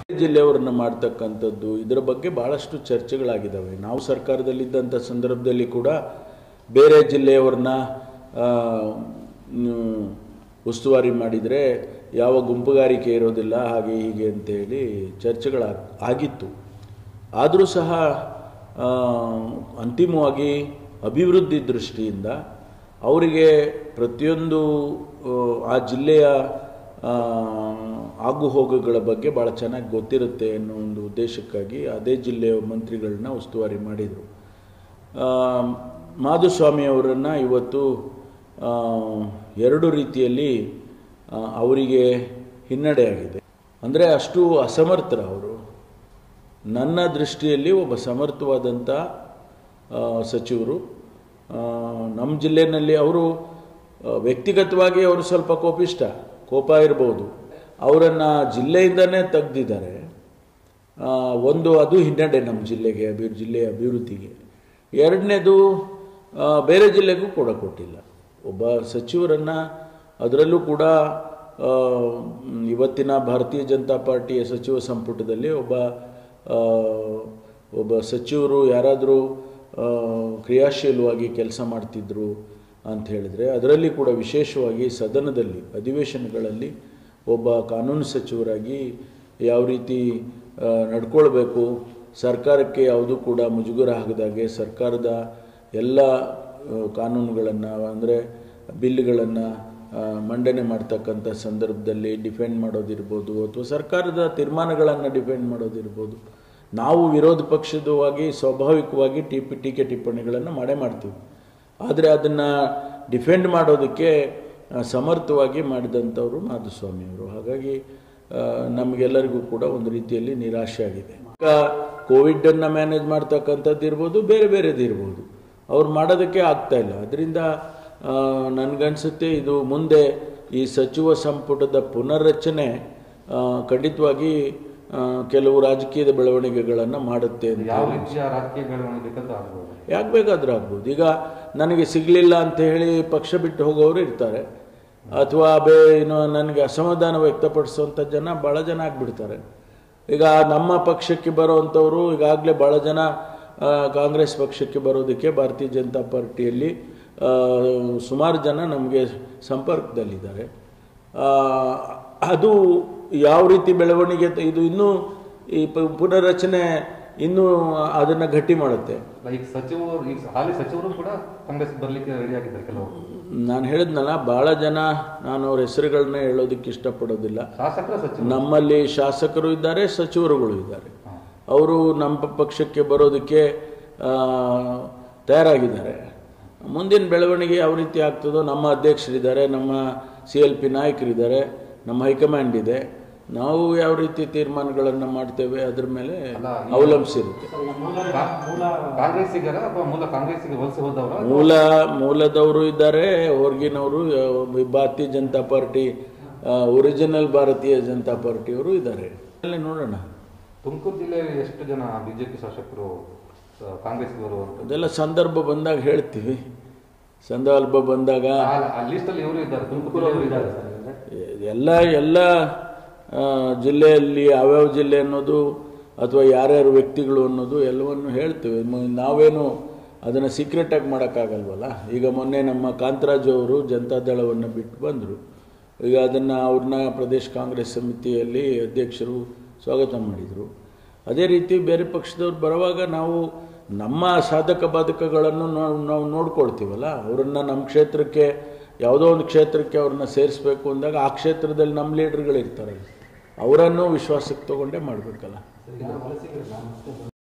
ಜಿಲ್ಲೆಯವರನ್ನ ಮಾಡ್ತಕ್ಕಂಥದ್ದು ಇದರ ಬಗ್ಗೆ ಭಾಳಷ್ಟು ಚರ್ಚೆಗಳಾಗಿದ್ದಾವೆ ನಾವು ಸರ್ಕಾರದಲ್ಲಿದ್ದಂಥ ಸಂದರ್ಭದಲ್ಲಿ ಕೂಡ ಬೇರೆ ಜಿಲ್ಲೆಯವ್ರನ್ನ ಆ, ಮ್, ಉಸ್ತುವಾರಿ ಮಾಡಿದರೆ ಯಾವ ಗುಂಪುಗಾರಿಕೆ ಇರೋದಿಲ್ಲ ಹಾಗೆ ಹೀಗೆ ಅಂತೇಳಿ ಚರ್ಚೆಗಳ ಆಗಿತ್ತು ಆದರೂ ಸಹ ಆ, ಅಂತಿಮವಾಗಿ ಅಭಿವೃದ್ಧಿ ದೃಷ್ಟಿಯಿಂದ ಅವರಿಗೆ ಪ್ರತಿಯೊಂದು ಆ, ಆ ಜಿಲ್ಲೆಯ ಆ, ಆಗುಹೋಗುಗಳ ಬಗ್ಗೆ ಭಾಳ ಚೆನ್ನಾಗಿ ಗೊತ್ತಿರುತ್ತೆ ಅನ್ನೋ ಒಂದು ಉದ್ದೇಶಕ್ಕಾಗಿ ಅದೇ ಜಿಲ್ಲೆಯ ಮಂತ್ರಿಗಳನ್ನ ಉಸ್ತುವಾರಿ ಮಾಡಿದರು ಮಾಧುಸ್ವಾಮಿ ಅವರನ್ನು ಇವತ್ತು ಆ, ಎರಡು ರೀತಿಯಲ್ಲಿ ಆ, ಅವರಿಗೆ ಹಿನ್ನಡೆಯಾಗಿದೆ ಅಂದರೆ ಅಷ್ಟು ಅಸಮರ್ಥರ ಅವರು ನನ್ನ ದೃಷ್ಟಿಯಲ್ಲಿ ಒಬ್ಬ ಸಮರ್ಥವಾದಂಥ ಆ, ಸಚಿವರು ಆ, ನಮ್ಮ ಜಿಲ್ಲೆಯಲ್ಲಿ ಅವರು ಆ, ವ್ಯಕ್ತಿಗತವಾಗಿ ಅವರು ಸ್ವಲ್ಪ ಕೋಪಿಷ್ಟ ಕೋಪ ಇರ್ಬೋದು ಅವರನ್ನು ಜಿಲ್ಲೆಯಿಂದನೇ ತೆಗ್ದಿದ್ದಾರೆ ಆ, ಒಂದು ಅದು ಹಿನ್ನಡೆ ನಮ್ಮ ಜಿಲ್ಲೆಗೆ ಅಭಿ ಜಿಲ್ಲೆಯ ಅಭಿವೃದ್ಧಿಗೆ ಎರಡನೇದು ಆ, ಬೇರೆ ಜಿಲ್ಲೆಗೂ ಕೂಡ ಕೊಟ್ಟಿಲ್ಲ ಒಬ್ಬ ಸಚಿವರನ್ನು ಅದರಲ್ಲೂ ಕೂಡ ಆ, ಮ್, ಇವತ್ತಿನ ಭಾರತೀಯ ಜನತಾ ಪಾರ್ಟಿಯ ಸಚಿವ ಸಂಪುಟದಲ್ಲಿ ಒಬ್ಬ ಆ, ಒಬ್ಬ ಸಚಿವರು ಯಾರಾದರೂ ಆ, ಕ್ರಿಯಾಶೀಲವಾಗಿ ಕೆಲಸ ಮಾಡ್ತಿದ್ರು ಅಂತ ಹೇಳಿದ್ರೆ ಅದರಲ್ಲಿ ಕೂಡ ವಿಶೇಷವಾಗಿ ಸದನದಲ್ಲಿ ಅಧಿವೇಶನಗಳಲ್ಲಿ ಒಬ್ಬ ಕಾನೂನು ಸಚಿವರಾಗಿ ಯಾವ ರೀತಿ ಆ, ನಡ್ಕೊಳ್ಬೇಕು ಸರ್ಕಾರಕ್ಕೆ ಯಾವುದೂ ಕೂಡ ಮುಜುಗರ ಆಗದಾಗೆ ಸರ್ಕಾರದ ಎಲ್ಲ ಕಾನೂನುಗಳನ್ನು ಅಂದರೆ ಬಿಲ್ಗಳನ್ನು ಮಂಡನೆ ಮಾಡ್ತಕ್ಕಂಥ ಸಂದರ್ಭದಲ್ಲಿ ಡಿಫೆಂಡ್ ಮಾಡೋದಿರ್ಬೋದು ಅಥವಾ ಸರ್ಕಾರದ ತೀರ್ಮಾನಗಳನ್ನು ಡಿಫೆಂಡ್ ಮಾಡೋದಿರ್ಬೋದು ನಾವು ವಿರೋಧ ಪಕ್ಷದವಾಗಿ ಸ್ವಾಭಾವಿಕವಾಗಿ ಟಿಪಿ ಟೀಕೆ ಟಿಪ್ಪಣಿಗಳನ್ನು ಮಾಡೇ ಮಾಡ್ತೀವಿ ಆದರೆ ಅದನ್ನು ಡಿಫೆಂಡ್ ಮಾಡೋದಕ್ಕೆ ಆ, ಸಮರ್ಥವಾಗಿ ಮಾಡಿದಂಥವರು ಮಾಧುಸ್ವಾಮಿಯವರು ಹಾಗಾಗಿ ಆ, ನಮಗೆಲ್ಲರಿಗೂ ಕೂಡ ಒಂದು ರೀತಿಯಲ್ಲಿ ನಿರಾಶೆ ಆಗಿದೆ ಈಗ ಕೋವಿಡನ್ನು ಮ್ಯಾನೇಜ್ ಮಾಡ್ತಕ್ಕಂಥದ್ದು ಇರ್ಬೋದು ಬೇರೆ ಬೇರೆದು ಇರ್ಬೋದು ಅವ್ರು ಮಾಡೋದಕ್ಕೆ ಆಗ್ತಾ ಇಲ್ಲ ಅದರಿಂದ ನನಗನ್ಸುತ್ತೆ ಇದು ಮುಂದೆ ಈ ಸಚಿವ ಸಂಪುಟದ ಪುನರ್ರಚನೆ ಆ, ಖಂಡಿತವಾಗಿ ಆ, ಕೆಲವು ರಾಜಕೀಯದ ಬೆಳವಣಿಗೆಗಳನ್ನು ಮಾಡುತ್ತೆ ಅಂತ ಯಾವ ರೀತಿಯ ರಾಜಕೀಯ ಬೆಳವಣಿಗೆ ಬೇಕಾದ್ರೂ ಆಗ್ಬೋದು ಯಾಕೆ ಬೇಕಾದ್ರೂ ಆಗ್ಬೋದು ಈಗ ನನಗೆ ಸಿಗಲಿಲ್ಲ ಅಂತ ಹೇಳಿ ಪಕ್ಷ ಬಿಟ್ಟು ಹೋಗೋರು ಇರ್ತಾರೆ ಅಥವಾ ಬೇ ಏನು ನನಗೆ ಅಸಮಾಧಾನ ವ್ಯಕ್ತಪಡಿಸುವಂಥ ಜನ ಭಾಳ ಜನ ಆಗಿಬಿಡ್ತಾರೆ ಈಗ ನಮ್ಮ ಪಕ್ಷಕ್ಕೆ ಬರೋವಂಥವ್ರು ಈಗಾಗಲೇ ಭಾಳ ಜನ ಆ, ಕಾಂಗ್ರೆಸ್ ಪಕ್ಷಕ್ಕೆ ಬರೋದಕ್ಕೆ ಭಾರತೀಯ ಜನತಾ ಪಾರ್ಟಿಯಲ್ಲಿ ಆ, ಸುಮಾರು ಜನ ನಮಗೆ ಸಂಪರ್ಕದಲ್ಲಿದ್ದಾರೆ ಆ, ಅದು ಯಾವ ರೀತಿ ಬೆಳವಣಿಗೆ ತ- ಇದು ಇನ್ನೂ ಈ ಪ- ಪುನರ್ರಚನೆ ಇನ್ನೂ ಅದನ್ನು ಗಟ್ಟಿ ಮಾಡುತ್ತೆ ಈಗ ಸಚಿವರು ಈಗ ಹಾಲಿ ಸಚಿವರು ಕೂಡ ಕಾಂಗ್ರೆಸ್ ಬರ್ಲಿಕ್ಕೆ ರೆಡಿ ಆಗಿದ್ದಾರೆ ಕೆಲವರು ನಾನು ಹೇಳಿದ್ನಲ್ಲ ಭಾಳ ಜನ ನಾನು ಅವ್ರ ಹೆಸರುಗಳನ್ನ ಹೇಳೋದಕ್ಕೆ ಇಷ್ಟಪಡೋದಿಲ್ಲ ಶಾಸಕರ ಸಚಿವರು ನಮ್ಮಲ್ಲಿ ಶಾಸಕರು ಇದ್ದಾರೆ ಸಚಿವರುಗಳು ಇದ್ದಾರೆ ಅವರು ನಮ್ಮ ಪಕ್ಷಕ್ಕೆ ಬರೋದಕ್ಕೆ ಆ, ತಯಾರಾಗಿದ್ದಾರೆ ಮುಂದಿನ ಬೆಳವಣಿಗೆ ಯಾವ ರೀತಿ ಆಗ್ತದೋ ನಮ್ಮ ಅಧ್ಯಕ್ಷರಿದ್ದಾರೆ ನಮ್ಮ ಸಿ ಎಲ್ ಪಿ ನಾಯಕರಿದ್ದಾರೆ ನಮ್ಮ ಹೈಕಮಾಂಡ್ ಇದೆ ನಾವು ಯಾವ ರೀತಿ ತೀರ್ಮಾನಗಳನ್ನು ಮಾಡ್ತೇವೆ ಅದ್ರ ಮೇಲೆ ಅವಲಂಬಿಸಿರುತ್ತೆ ಕಾಂಗ್ರೆಸ್ಸಿಗರ ಅಥವಾ ಮೂಲ ಕಾಂಗ್ರೆಸ್ಸಿಗೆ ವಲಸೆ ಹೋದವರ ಮೂಲ ಮೂಲದವರು ಇದ್ದಾರೆ ಹೊರಗಿನವರು ಆ, ಭಾರತೀಯ ಜನತಾ ಪಾರ್ಟಿ ಒರಿಜಿನಲ್ ಭಾರತೀಯ ಜನತಾ ಪಾರ್ಟಿಯವರು ಇದ್ದಾರೆ ಅಲ್ಲಿ ನೋಡೋಣ ತುಮಕೂರು ಜಿಲ್ಲೆಯಲ್ಲಿ ಎಷ್ಟು ಜನ ಬಿಜೆಪಿ ಶಾಸಕರು ಆ, ಕಾಂಗ್ರೆಸ್ಗೆ ಬರುವಂತ ಅದೆಲ್ಲ ಸಂದರ್ಭ ಬಂದಾಗ ಹೇಳ್ತೀವಿ ಸಂದರ್ಭ ಬಂದಾಗ ಆ ಲಿಸ್ಟ್ ಅಲ್ಲಿ ಇವರು ಇದ್ದಾರೆ ತುಮಕೂರು ಅವರು ಇದ್ದಾರೆ ಎಲ್ಲ ಎಲ್ಲ ಆ, ಜಿಲ್ಲೆಯಲ್ಲಿ ಯಾವ್ಯಾವ ಜಿಲ್ಲೆ ಅನ್ನೋದು ಅಥವಾ ಯಾರ್ಯಾರು ವ್ಯಕ್ತಿಗಳು ಅನ್ನೋದು ಎಲ್ಲವನ್ನು ಹೇಳ್ತೀವಿ ಮ- ನಾವೇನು ಅದನ್ನು ಸೀಕ್ರೆಟಾಗಿ ಮಾಡೋಕ್ಕಾಗಲ್ವಲ್ಲ ಈಗ ಮೊನ್ನೆ ನಮ್ಮ ಕಾಂತರಾಜು ಅವರು ಜನತಾದಳವನ್ನು ಬಿಟ್ಟು ಬಂದರು ಈಗ ಅದನ್ನು ಅವ್ರನ್ನ ಪ್ರದೇಶ ಕಾಂಗ್ರೆಸ್ ಸಮಿತಿಯಲ್ಲಿ ಅಧ್ಯಕ್ಷರು ಸ್ವಾಗತ ಮಾಡಿದರು ಅದೇ ರೀತಿ ಬೇರೆ ಪಕ್ಷದವ್ರು ಬರುವಾಗ ನಾವು ನಮ್ಮ ಸಾಧಕ ಬಾಧಕಗಳನ್ನು ನಾವು ನಾವು ನೋಡ್ಕೊಳ್ತೀವಲ್ಲ ಅವರನ್ನು ನಮ್ಮ ಕ್ಷೇತ್ರಕ್ಕೆ ಯಾವುದೋ ಒಂದು ಕ್ಷೇತ್ರಕ್ಕೆ ಅವ್ರನ್ನ ಸೇರಿಸ್ಬೇಕು ಅಂದಾಗ ಆ ಕ್ಷೇತ್ರದಲ್ಲಿ ನಮ್ಮ ಲೀಡರ್ಗಳು ಇರ್ತಾರಲ್ಲ ಅವರನ್ನು ವಿಶ್ವಾಸಕ್ಕೆ ತಗೊಂಡೇ ಮಾಡಬೇಕಲ್ಲ